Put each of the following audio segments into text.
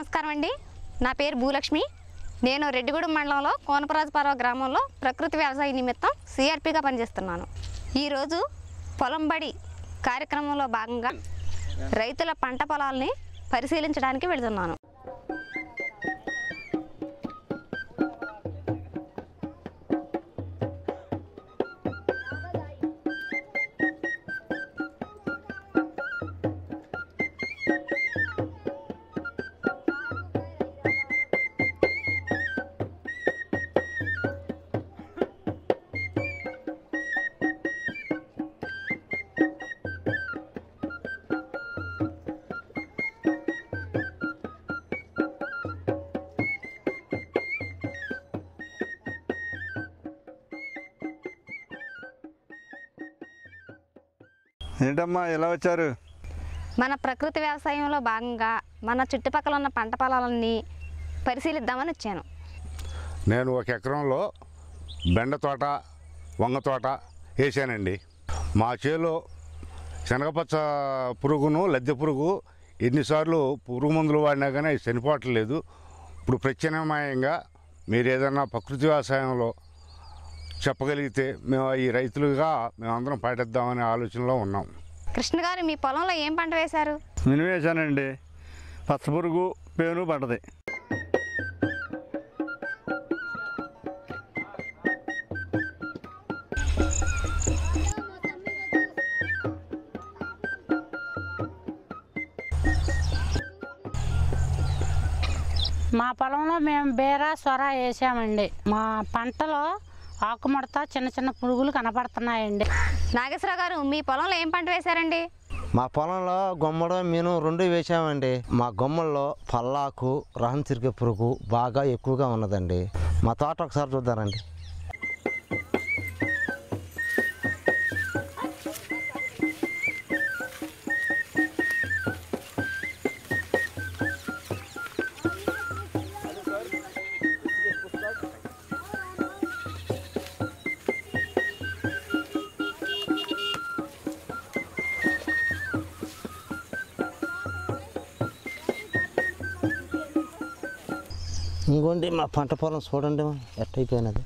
నమస్కారం అండి నా పేరు భూలక్ష్మి నేను రెడ్డిగూడెం మండలంలో కోనపరాజపురం గ్రామంలో ప్రకృతి వ్యవసాయ నిమిత్తం సిఆర్పిగా పనిచేస్తున్నాను ఈరోజు పొలం బడి కార్యక్రమంలో భాగంగా రైతుల పంట పొలాల్ని పరిశీలించడానికి వెళుతున్నాను ఏంటమ్మా ఎలా వచ్చారు మన ప్రకృతి వ్యవసాయంలో భాగంగా మన చుట్టుపక్కల ఉన్న పంట పొలాలన్నీ పరిశీలిద్దామని వచ్చాను నేను ఒక ఎకరంలో బెండ తోట వంగ తోట వేసానండి మా చేలో శనగపచ్చ పురుగును లద్దె పురుగు ఎన్నిసార్లు పురుగు మందులు వాడినా కానీ అవి చనిపోవట్లేదు ఇప్పుడు ప్రత్యామ్నాయంగా మీరు ఏదైనా ప్రకృతి వ్యవసాయంలో చెప్పగలిగితే మేము ఈ రైతులుగా మేమందరం పాటిద్దామనే ఆలోచనలో ఉన్నాం కృష్ణ గారు మీ పొలంలో ఏం పంట వేశారు మినివేశానండి పచ్చపురుగు పేను పడ్డది మా పొలంలో మేము బేర సొర వేసామండి మా పంటలో ఆకుముడత చిన్న చిన్న పురుగులు కనపడుతున్నాయండి నాగేశ్వరరావు గారు మీ పొలంలో ఏం పంట వేశారండి మా పొలంలో గుమ్మడి మీను రెండు వేసామండి మా గుమ్మల్లో పల్లాకు రహం చిరికే పురుగు బాగా ఎక్కువగా ఉన్నదండి మా తోట ఒకసారి చూద్దారండి ఇంకోండి మా పంట పొలం చూడండి ఎట్టయిపోయినది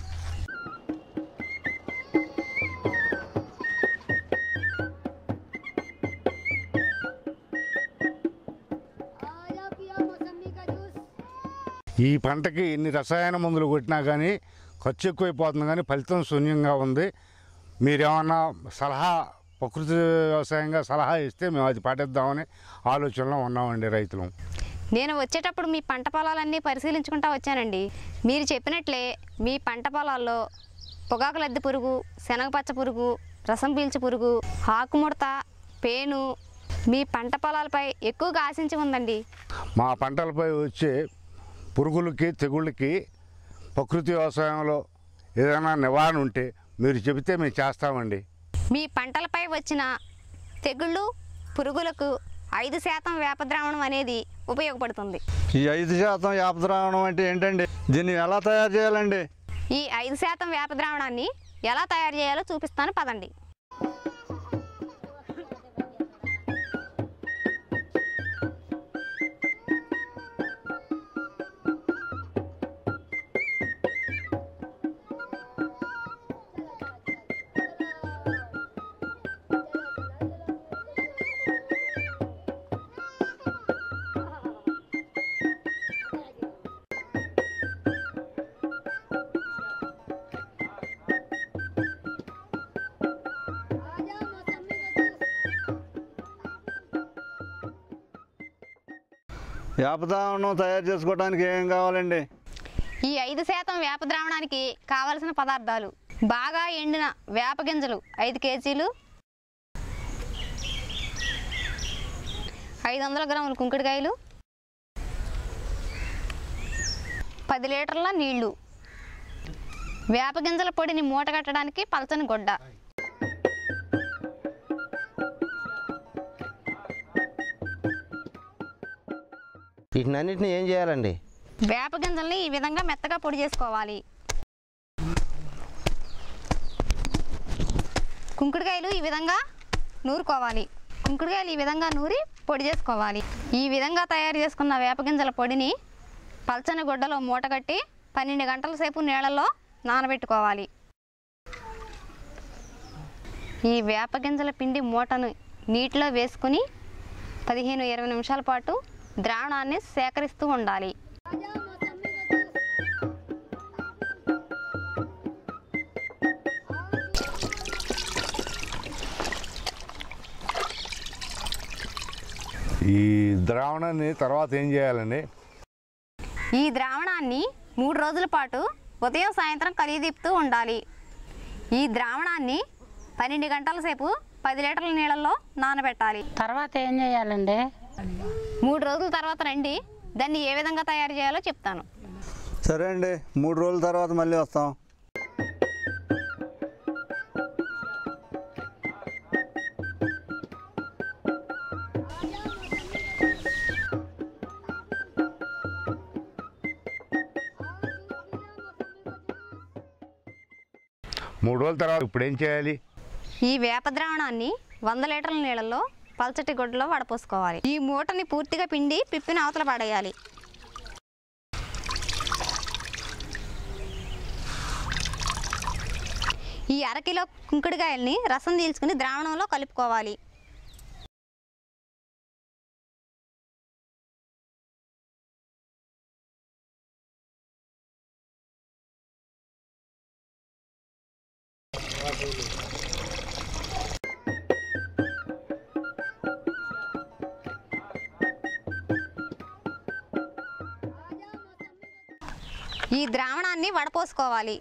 ఈ పంటకి ఎన్ని రసాయన మందులు కొట్టినా కానీ ఖర్చు ఎక్కువైపోతుంది కానీ ఫలితం శూన్యంగా ఉంది మీరేమన్నా సలహా ప్రకృతి వ్యవసాయంగా సలహా ఇస్తే మేము అది పాటిద్దామని ఆలోచనలో ఉన్నామండి రైతులు నేను వచ్చేటప్పుడు మీ పంట పొలాలన్నీ పరిశీలించుకుంటా వచ్చానండి మీరు చెప్పినట్లే మీ పంట పొలాల్లో పొగాకు లద్దె పురుగు శనగపచ్చ పురుగు రసం పీల్చు పురుగు ఆకుముడత పేను మీ పంట పొలాలపై ఎక్కువగా ఆశించి ఉందండి మా పంటలపై వచ్చే పురుగులకి తెగుళ్ళకి ప్రకృతి వ్యవసాయంలో ఏదైనా నివారణ ఉంటే మీరు చెబితే మేము చేస్తామండి మీ పంటలపై వచ్చిన తెగుళ్ళు పురుగులకు ఐదు శాతం వేపద్రావణం అనేది ఉపయోగపడుతుంది ఈ ఐదు శాతం యాపద్రావణం అంటే ఏంటండి దీన్ని ఎలా తయారు చేయాలండి ఈ ఐదు శాతం వేపద్రావణాన్ని ఎలా తయారు చేయాలో చూపిస్తాను పదండి యాపద్రావణం తయారు చేసుకోవడానికి ఏం కావాలండి ఈ ఐదు శాతం వేప ద్రావణానికి కావలసిన పదార్థాలు బాగా ఎండిన వేప గింజలు ఐదు కేజీలు ఐదు వందల గ్రాముల కుంకుడుకాయలు పది లీటర్ల నీళ్లు వేప గింజల పొడిని మూట కట్టడానికి పలచని గొడ్డ వీటినన్నిటిని ఏం చేయాలండి వేప గింజల్ని ఈ విధంగా మెత్తగా పొడి చేసుకోవాలి కుంకుడుకాయలు ఈ విధంగా నూరుకోవాలి కుంకుడుకాయలు ఈ విధంగా నూరి పొడి చేసుకోవాలి ఈ విధంగా తయారు చేసుకున్న వేపగింజల పొడిని పల్చని గుడ్డలో మూటగట్టి పన్నెండు గంటల సేపు నీళ్ళల్లో నానబెట్టుకోవాలి ఈ వేపగింజల పిండి మూటను నీటిలో వేసుకుని పదిహేను ఇరవై నిమిషాల పాటు ద్రావణాన్ని సేకరిస్తూ ఉండాలి ఈ ద్రావణాన్ని తర్వాత ఏం చేయాలండి ఈ ద్రావణాన్ని మూడు రోజుల పాటు ఉదయం సాయంత్రం కలియదీపుతూ ఉండాలి ఈ ద్రావణాన్ని పన్నెండు గంటల సేపు పది లీటర్ల నీళ్ళల్లో నానబెట్టాలి తర్వాత ఏం చేయాలండి మూడు రోజుల తర్వాత రండి దాన్ని ఏ విధంగా తయారు చేయాలో చెప్తాను సరే అండి మూడు రోజుల తర్వాత మళ్ళీ వస్తాం మూడు రోజుల తర్వాత ఇప్పుడు ఏం చేయాలి ఈ వేప ద్రావణాన్ని వంద లీటర్ల నీళ్ళల్లో పల్చటి గుడ్డలో వడపోసుకోవాలి ఈ మూటని పూర్తిగా పిండి పిప్పిన అవతల పడేయాలి ఈ అరకిలో కుంకుడుకాయల్ని రసం తీల్చుకుని ద్రావణంలో కలుపుకోవాలి ఈ ద్రావణాన్ని వడపోసుకోవాలి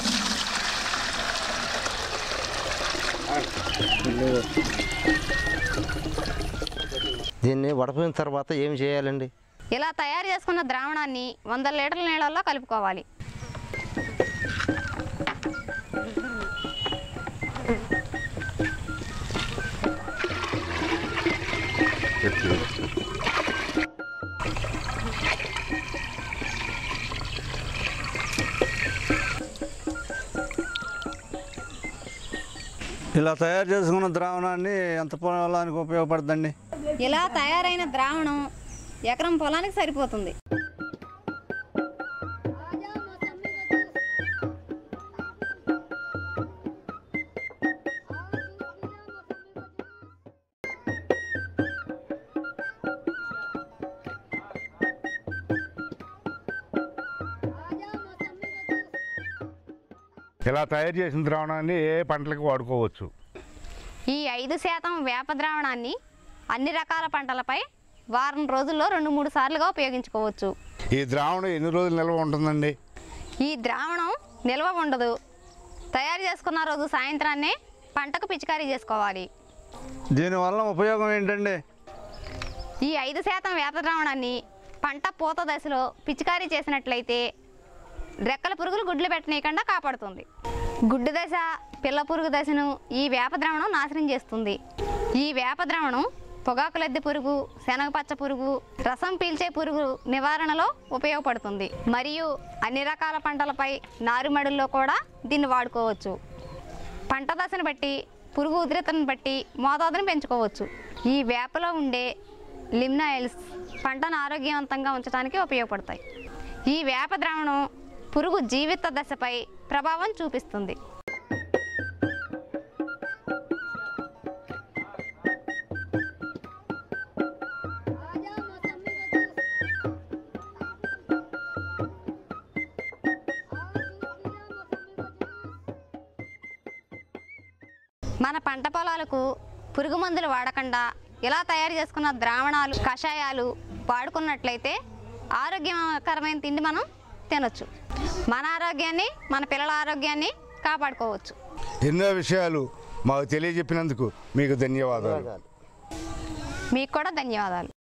దీన్ని వడపోయిన తర్వాత ఏం చేయాలండి ఇలా తయారు చేసుకున్న ద్రావణాన్ని వంద లీటర్ల నీళ్ళల్లో కలుపుకోవాలి ఇలా తయారు చేసుకున్న ద్రావణాన్ని ఎంత పొలానికి ఉపయోగపడుతుందండి ఇలా తయారైన ద్రావణం ఎకరం పొలానికి సరిపోతుంది ఇలా తయారు చేసిన ద్రావణాన్ని ఏ పంటలకు వాడుకోవచ్చు ఈ ఐదు శాతం వేప ద్రావణాన్ని అన్ని రకాల పంటలపై వారం రోజుల్లో రెండు మూడు సార్లుగా ఉపయోగించుకోవచ్చు ఈ ద్రావణం ఎన్ని రోజులు నిల్వ ఉంటుందండి ఈ ద్రావణం నిల్వ ఉండదు తయారు చేసుకున్న రోజు సాయంత్రాన్నే పంటకు పిచికారీ చేసుకోవాలి దీనివల్ల ఉపయోగం ఏంటండి ఈ ఐదు శాతం వేప ద్రావణాన్ని పంట పూత దశలో పిచికారీ చేసినట్లయితే రెక్కల పురుగులు గుడ్లు పెట్టనీయకుండా కాపాడుతుంది గుడ్డు దశ పిల్ల పురుగు దశను ఈ వేప ద్రావణం నాశనం చేస్తుంది ఈ వేప ద్రావణం పొగాకు లద్దె పురుగు శనగపచ్చ పురుగు రసం పీల్చే పురుగు నివారణలో ఉపయోగపడుతుంది మరియు అన్ని రకాల పంటలపై నారుమడుల్లో కూడా దీన్ని వాడుకోవచ్చు పంట దశను బట్టి పురుగు ఉధృతను బట్టి మోతాదును పెంచుకోవచ్చు ఈ వేపలో ఉండే లిమ్నాయిల్స్ పంటను ఆరోగ్యవంతంగా ఉంచడానికి ఉపయోగపడతాయి ఈ వేప ద్రావణం పురుగు జీవిత దశపై ప్రభావం చూపిస్తుంది మన పంట పొలాలకు పురుగు మందులు వాడకుండా ఇలా తయారు చేసుకున్న ద్రావణాలు కషాయాలు వాడుకున్నట్లయితే ఆరోగ్యకరమైన తిండి మనం తినొచ్చు మన ఆరోగ్యాన్ని మన పిల్లల ఆరోగ్యాన్ని కాపాడుకోవచ్చు ఎన్నో విషయాలు మాకు తెలియజెప్పినందుకు మీకు ధన్యవాదాలు మీకు కూడా ధన్యవాదాలు